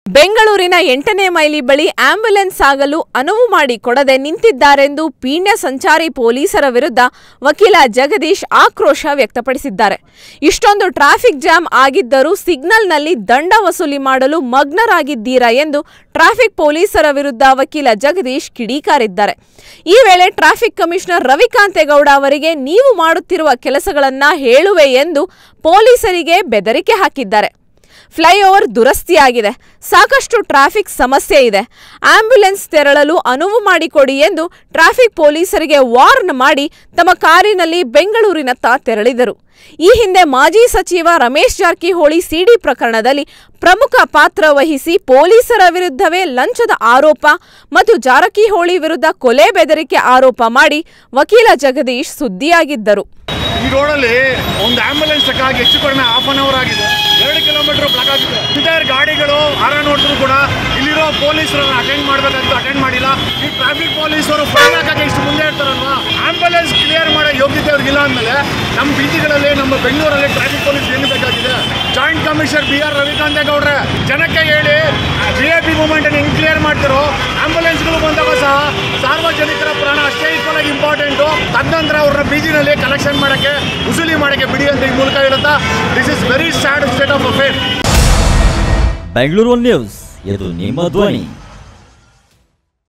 ಬೆಂಗಳೂರಿನ ಎಂಟನೇ ಮೈಲಿ ಬಳಿ ಆಂಬ್ಯುಲೆನ್ಸ್ ಸಾಗಲು ಅನುವು ಮಾಡಿ ಕೊಡದೆ ನಿಂತಿದ್ದಾರೆಂದು ಪೀಣ್ಯ ಸಂಚಾರಿ ಪೊಲೀಸರ ವಿರುದ್ಧ ವಕೀಲ ಜಗದೀಶ್ ಆಕ್ರೋಶ ವ್ಯಕ್ತಪಡಿಸಿದ್ದಾರೆ ಇಷ್ಟೊಂದು ಟ್ರಾಫಿಕ್ ಜಾಮ್ ಆಗಿದ್ದರೂ ಸಿಗ್ನಲ್ನಲ್ಲಿ ದಂಡ ವಸೂಲಿ ಮಾಡಲು ಮಗ್ನರಾಗಿದ್ದೀರಾ ಎಂದು ಟ್ರಾಫಿಕ್ ಪೊಲೀಸರ ವಿರುದ್ಧ ವಕೀಲ ಜಗದೀಶ್ ಕಿಡಿಕಾರಿದ್ದಾರೆ ಈ ವೇಳೆ ಟ್ರಾಫಿಕ್ ಕಮಿಷನರ್ ರವಿಕಾಂತೇಗೌಡ ಅವರಿಗೆ ನೀವು ಮಾಡುತ್ತಿರುವ ಕೆಲಸಗಳನ್ನ ಹೇಳುವೆ ಎಂದು ಪೊಲೀಸರಿಗೆ ಬೆದರಿಕೆ ಹಾಕಿದ್ದಾರೆ ಫ್ಲೈಓವರ್ ದುರಸ್ತಿಯಾಗಿದೆ ಸಾಕಷ್ಟು ಟ್ರಾಫಿಕ್ ಸಮಸ್ಯೆ ಇದೆ ಆಂಬ್ಯುಲೆನ್ಸ್ ತೆರಳಲು ಅನುವು ಮಾಡಿಕೊಡಿ ಎಂದು ಟ್ರಾಫಿಕ್ ಪೊಲೀಸರಿಗೆ ವಾರ್ನ್ ಮಾಡಿ ತಮ್ಮ ಕಾರಿನಲ್ಲಿ ಬೆಂಗಳೂರಿನತ್ತ ತೆರಳಿದರು ಈ ಹಿಂದೆ ಮಾಜಿ ಸಚಿವ ರಮೇಶ್ ಜಾರಕಿಹೊಳಿ ಸಿಡಿ ಪ್ರಕರಣದಲ್ಲಿ ಪ್ರಮುಖ ಪಾತ್ರ ವಹಿಸಿ ಪೊಲೀಸರ ವಿರುದ್ಧವೇ ಲಂಚದ ಆರೋಪ ಮತ್ತು ಜಾರಕಿಹೊಳಿ ವಿರುದ್ಧ ಕೊಲೆ ಬೆದರಿಕೆ ಆರೋಪ ಮಾಡಿ ವಕೀಲ ಜಗದೀಶ್ ಸುದ್ದಿಯಾಗಿದ್ದರು ಈ ರೋಡಲ್ಲಿ ಒಂದು ಆಂಬುಲೆನ್ಸ್ ಆಗಿ ಹೆಚ್ಚು ಕಡಿಮೆ ಹಾಫ್ ಅನ್ ಅವರ್ ಆಗಿದೆ ಎರಡು ಕಿಲೋಮೀಟರ್ ಬ್ಲಾಕ್ ಆಗಿದೆ ಇಂಟೈರ್ ಗಾಡಿಗಳು ಹಾರ ನೋಡಿದ್ರು ಕೂಡ ಇಲ್ಲಿರೋ ಪೊಲೀಸರನ್ನ ಅಟೆಂಡ್ ಮಾಡ್ಬೇಕಂತ ಅಟೆಂಡ್ ಮಾಡಿಲ್ಲ ಈ ಟ್ರಾಫಿಕ್ ಪೊಲೀಸರು ಫೈನ್ ಹಾಕಕ್ಕೆ ಇಷ್ಟು ಮುಂದೆ ಇರ್ತಾರಲ್ವಾ ಆಂಬುಲೆನ್ಸ್ ಕ್ಲಿಯರ್ ಮಾಡೋ ಯೋಗ್ಯತೆ ಅವ್ರಿಗಿಲ್ಲ ಅಂದಮೇಲೆ ನಮ್ಮ ಬೀದಿಗಳಲ್ಲಿ ನಮ್ಮ ಬೆಂಗಳೂರಲ್ಲಿ ಟ್ರಾಫಿಕ್ ಪೊಲೀಸ್ ಏನು ಬೇಕಾಗಿದೆ ಜಾಯಿಂಟ್ ಕಮಿಷನರ್ ಬಿ ಆರ್ ರವಿಕಾಂತೇಗೌಡ್ರೆ ಜನಕ್ಕೆ ಹೇಳಿ ವಿ ಐ ಪಿ ಮೂವ್ಮೆಂಟ್ ಹೆಂಗ್ ಕ್ಲಿಯರ್ ಮಾಡ್ತಿರೋ ಆಂಬುಲೆನ್ಸ್ಗಳು ಬಂದಾಗ ಸಹ ಸಾರ್ವಜನಿಕರ ಪ್ರಾಣ ಅಷ್ಟೇ ಈಕ್ವಲ್ ಆಗಿ ಇಂಪಾರ್ಟೆಂಟು ತದನಂತರ ಅವ್ರನ್ನ ಬೀದಿನಲ್ಲಿ ಕಲೆಕ್ಷನ್ ಮಾಡಕ್ಕೆ ವಸೂಲಿ ಮಾಡಕ್ಕೆ ಬಿಡಿ ಅಂತ ಈ ಮೂಲಕ ಇರುತ್ತಾ this is very sad state of affair Bengaluru news ಇದು ನಿಮ್ಮ ಧ್ವನಿ